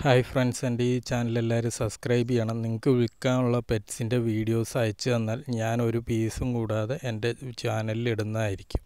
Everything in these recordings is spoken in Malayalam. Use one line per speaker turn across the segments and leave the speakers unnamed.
ഹായ് ഫ്രണ്ട്സ് എൻ്റെ ഈ ചാനൽ എല്ലാവരും സബ്സ്ക്രൈബ് ചെയ്യണം നിങ്ങൾക്ക് വിൽക്കാനുള്ള പെറ്റ്സിൻ്റെ വീഡിയോസ് അയച്ചു തന്നാൽ ഞാൻ ഒരു പീസും കൂടാതെ എൻ്റെ ചാനലിൽ ഇടുന്നതായിരിക്കും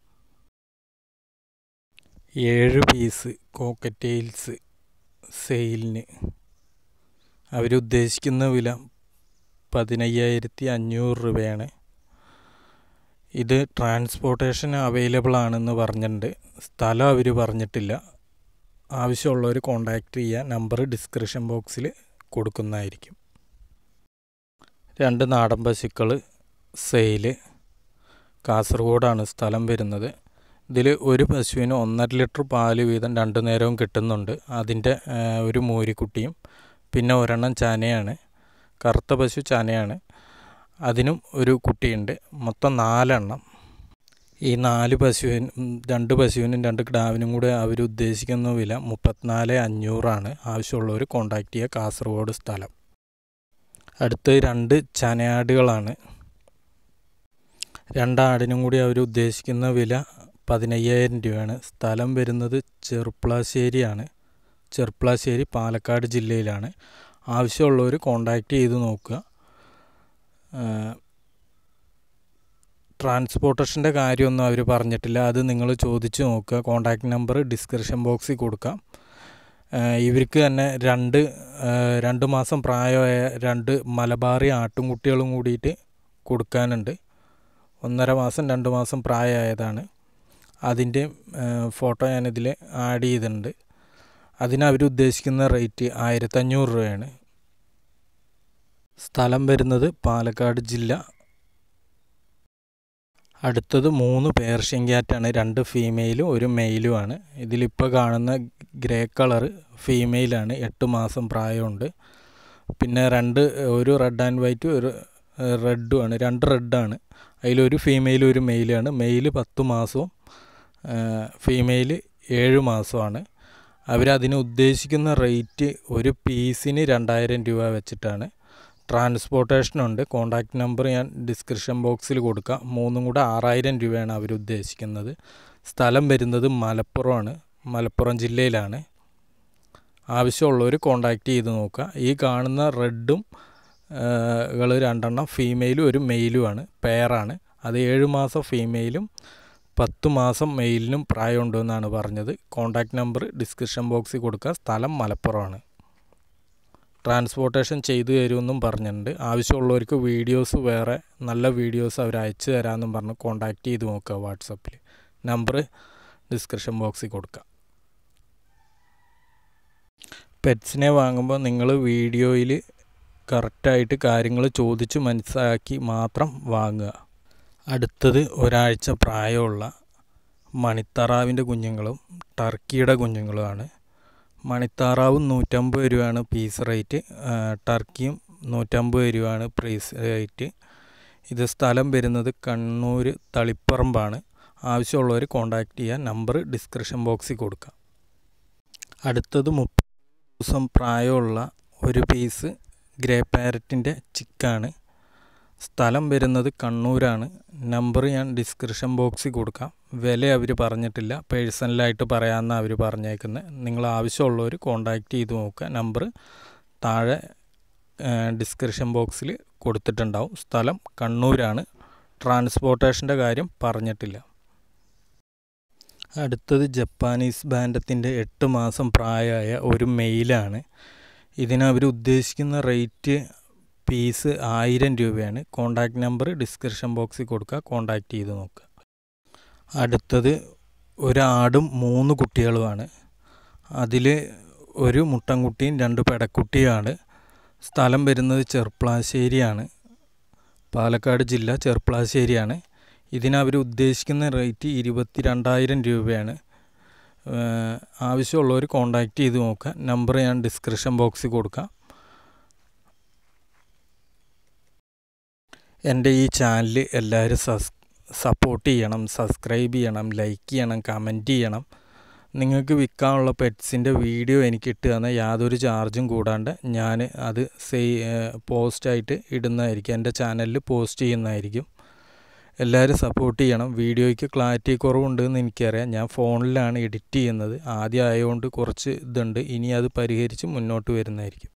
ഏഴ് പീസ് കോക്കറ്റെയിൽസ് സെയിലിന് അവരുദ്ദേശിക്കുന്ന വില പതിനയ്യായിരത്തി അഞ്ഞൂറ് രൂപയാണ് ഇത് ട്രാൻസ്പോർട്ടേഷൻ അവൈലബിൾ ആണെന്ന് പറഞ്ഞിട്ടുണ്ട് സ്ഥലം അവർ പറഞ്ഞിട്ടില്ല ആവശ്യമുള്ളവർ കോണ്ടാക്ട് ചെയ്യുക നമ്പർ ഡിസ്ക്രിപ്ഷൻ ബോക്സിൽ കൊടുക്കുന്നതായിരിക്കും രണ്ട് നാടൻ പശുക്കൾ സെയില് കാസർഗോഡാണ് സ്ഥലം വരുന്നത് ഇതിൽ ഒരു പശുവിന് ഒന്നര ലിറ്റർ പാല് വീതം രണ്ട് നേരവും കിട്ടുന്നുണ്ട് അതിൻ്റെ ഒരു മൂരിക്കുട്ടിയും പിന്നെ ഒരെണ്ണം ചാനയാണ് കറുത്ത പശു ചാനയാണ് അതിനും ഒരു കുട്ടിയുണ്ട് മൊത്തം നാലെണ്ണം ഈ നാല് പശുവിനും രണ്ട് പശുവിനും രണ്ട് കിടാവിനും കൂടെ അവർ ഉദ്ദേശിക്കുന്ന വില മുപ്പത്തിനാല് അഞ്ഞൂറാണ് ആവശ്യമുള്ളവർ കോണ്ടാക്ട് ചെയ്യുക കാസർഗോഡ് സ്ഥലം അടുത്ത് രണ്ട് ചനയാടുകളാണ് രണ്ടാടിനും കൂടി അവർ ഉദ്ദേശിക്കുന്ന വില പതിനയ്യായിരം രൂപയാണ് സ്ഥലം വരുന്നത് ചെറുപ്ലാശ്ശേരിയാണ് ചെറുപ്ലാശ്ശേരി പാലക്കാട് ജില്ലയിലാണ് ആവശ്യമുള്ളവർ കോണ്ടാക്ട് ചെയ്ത് നോക്കുക ട്രാൻസ്പോർട്ടേഷൻ്റെ കാര്യമൊന്നും അവർ പറഞ്ഞിട്ടില്ല അത് നിങ്ങൾ ചോദിച്ച് നോക്കുക കോണ്ടാക്ട് നമ്പർ ഡിസ്ക്രിപ്ഷൻ ബോക്സിൽ കൊടുക്കാം ഇവർക്ക് തന്നെ രണ്ട് രണ്ട് മാസം പ്രായമായ രണ്ട് മലബാറി ആട്ടുംകുട്ടികളും കൂടിയിട്ട് കൊടുക്കാനുണ്ട് ഒന്നര മാസം രണ്ട് മാസം പ്രായമായതാണ് അതിൻ്റെ ഫോട്ടോ ഞാനിതിൽ ആഡ് ചെയ്തിട്ടുണ്ട് അതിന് അവർ ഉദ്ദേശിക്കുന്ന റേറ്റ് ആയിരത്തഞ്ഞൂറ് രൂപയാണ് സ്ഥലം വരുന്നത് പാലക്കാട് ജില്ല അടുത്തത് മൂന്ന് പേർഷ്യൻ ക്യാറ്റാണ് രണ്ട് ഫീമെയിലും ഒരു മെയിലുമാണ് ഇതിലിപ്പോൾ കാണുന്ന ഗ്രേ കളർ ഫീമെയിലാണ് എട്ട് മാസം പ്രായമുണ്ട് പിന്നെ രണ്ട് ഒരു റെഡ് ആൻഡ് വൈറ്റ് ഒരു റെഡുമാണ് രണ്ട് റെഡാണ് അതിലൊരു ഫീമെയിലും ഒരു മെയിലാണ് മെയിൽ പത്ത് മാസവും ഫീമെയിൽ ഏഴ് മാസമാണ് അവരതിന് ഉദ്ദേശിക്കുന്ന റേറ്റ് ഒരു പീസിന് രണ്ടായിരം രൂപ വെച്ചിട്ടാണ് ട്രാൻസ്പോർട്ടേഷനുണ്ട് കോണ്ടാക്ട് നമ്പർ ഞാൻ ഡിസ്ക്രിപ്ഷൻ ബോക്സിൽ കൊടുക്കാം മൂന്നും കൂടെ ആറായിരം രൂപയാണ് അവർ ഉദ്ദേശിക്കുന്നത് സ്ഥലം വരുന്നത് മലപ്പുറമാണ് മലപ്പുറം ജില്ലയിലാണ് ആവശ്യമുള്ളവർ കോണ്ടാക്ട് ചെയ്ത് നോക്കുക ഈ കാണുന്ന റെഡും കൾ രണ്ടെണ്ണം ഫീമെയിലും ഒരു മെയിലുമാണ് പെയറാണ് അത് ഏഴ് മാസം ഫീമെയിലും പത്ത് മാസം മെയിലിനും പ്രായമുണ്ടെന്നാണ് പറഞ്ഞത് കോണ്ടാക്ട് നമ്പർ ഡിസ്ക്രിപ്ഷൻ ബോക്സിൽ കൊടുക്കുക സ്ഥലം മലപ്പുറമാണ് ട്രാൻസ്പോർട്ടേഷൻ ചെയ്തു തരുമെന്നും പറഞ്ഞിട്ടുണ്ട് ആവശ്യമുള്ളവർക്ക് വീഡിയോസ് വേറെ നല്ല വീഡിയോസ് അവർ അയച്ചു തരാമെന്നും പറഞ്ഞ് കോണ്ടാക്ട് ചെയ്ത് നോക്കുക വാട്സപ്പിൽ നമ്പർ ഡിസ്ക്രിപ്ഷൻ ബോക്സിൽ കൊടുക്കുക പെറ്റ്സിനെ വാങ്ങുമ്പോൾ നിങ്ങൾ വീഡിയോയിൽ കറക്റ്റായിട്ട് കാര്യങ്ങൾ ചോദിച്ച് മനസ്സിലാക്കി മാത്രം വാങ്ങുക അടുത്തത് ഒരാഴ്ച പ്രായമുള്ള മണിത്താറാവിൻ്റെ കുഞ്ഞുങ്ങളും ടർക്കിയുടെ കുഞ്ഞുങ്ങളുമാണ് മണിത്താറാവും നൂറ്റമ്പത് രൂപയാണ് പീസ് റേറ്റ് ടർക്കിയും നൂറ്റമ്പത് രൂപയാണ് പ്രൈസ് റേറ്റ് ഇത് സ്ഥലം വരുന്നത് കണ്ണൂർ തളിപ്പറമ്പാണ് ആവശ്യമുള്ളവർ കോണ്ടാക്ട് ചെയ്യുക നമ്പർ ഡിസ്ക്രിപ്ഷൻ ബോക്സിൽ കൊടുക്കുക അടുത്തത് മുപ്പത് ദിവസം പ്രായമുള്ള ഒരു പീസ് ഗ്രേ പാരറ്റിൻ്റെ ചിക്കാണ് സ്ഥലം വരുന്നത് കണ്ണൂരാണ് നമ്പർ ഞാൻ ഡിസ്ക്രിപ്ഷൻ ബോക്സിൽ കൊടുക്കാം വില അവർ പറഞ്ഞിട്ടില്ല പേഴ്സണലായിട്ട് പറയാമെന്ന് അവർ പറഞ്ഞേക്കുന്നത് നിങ്ങൾ ആവശ്യമുള്ളവർ കോണ്ടാക്ട് ചെയ്ത് നോക്കുക നമ്പർ താഴെ ഡിസ്ക്രിപ്ഷൻ ബോക്സിൽ കൊടുത്തിട്ടുണ്ടാവും സ്ഥലം കണ്ണൂരാണ് ട്രാൻസ്പോർട്ടേഷൻ്റെ കാര്യം പറഞ്ഞിട്ടില്ല അടുത്തത് ജപ്പാനീസ് ബാൻഡത്തിൻ്റെ എട്ട് മാസം പ്രായമായ ഒരു മെയിലാണ് ഇതിനവർ ഉദ്ദേശിക്കുന്ന റേറ്റ് പീസ് ആയിരം രൂപയാണ് കോണ്ടാക്ട് നമ്പർ ഡിസ്ക്രിപ്ഷൻ ബോക്സിൽ കൊടുക്കുക കോണ്ടാക്ട് ചെയ്ത് നോക്കുക അടുത്തത് ഒരാടും മൂന്ന് കുട്ടികളുമാണ് അതിൽ ഒരു മുട്ടൻകുട്ടിയും രണ്ട് പെടക്കുട്ടിയാണ് സ്ഥലം വരുന്നത് ചെർപ്പളാശ്ശേരിയാണ് പാലക്കാട് ജില്ല ചെർപ്പളാശ്ശേരിയാണ് ഇതിനവർ ഉദ്ദേശിക്കുന്ന റേറ്റ് ഇരുപത്തി രണ്ടായിരം രൂപയാണ് ആവശ്യമുള്ളവർ കോണ്ടാക്ട് ചെയ്ത് നോക്കുക നമ്പർ ഞാൻ ഡിസ്ക്രിപ്ഷൻ ബോക്സിൽ കൊടുക്കാം എൻ്റെ ഈ ചാനൽ എല്ലാവരും സസ് സപ്പോർട്ട് ചെയ്യണം സബ്സ്ക്രൈബ് ചെയ്യണം ലൈക്ക് ചെയ്യണം കമൻറ്റ് ചെയ്യണം നിങ്ങൾക്ക് വിൽക്കാനുള്ള പെറ്റ്സിൻ്റെ വീഡിയോ എനിക്ക് ഇട്ട് തന്നാൽ യാതൊരു ചാർജും കൂടാണ്ട് ഞാൻ അത് സെയ് പോസ്റ്റായിട്ട് ഇടുന്നതായിരിക്കും എൻ്റെ ചാനലിൽ പോസ്റ്റ് ചെയ്യുന്നതായിരിക്കും എല്ലാവരും സപ്പോർട്ട് ചെയ്യണം വീഡിയോയ്ക്ക് ക്ലാരിറ്റി കുറവുണ്ടെന്ന് എനിക്കറിയാം ഞാൻ ഫോണിലാണ് എഡിറ്റ് ചെയ്യുന്നത് ആദ്യം ആയതുകൊണ്ട് കുറച്ച് ഇതുണ്ട് ഇനി അത് പരിഹരിച്ച് മുന്നോട്ട് വരുന്നതായിരിക്കും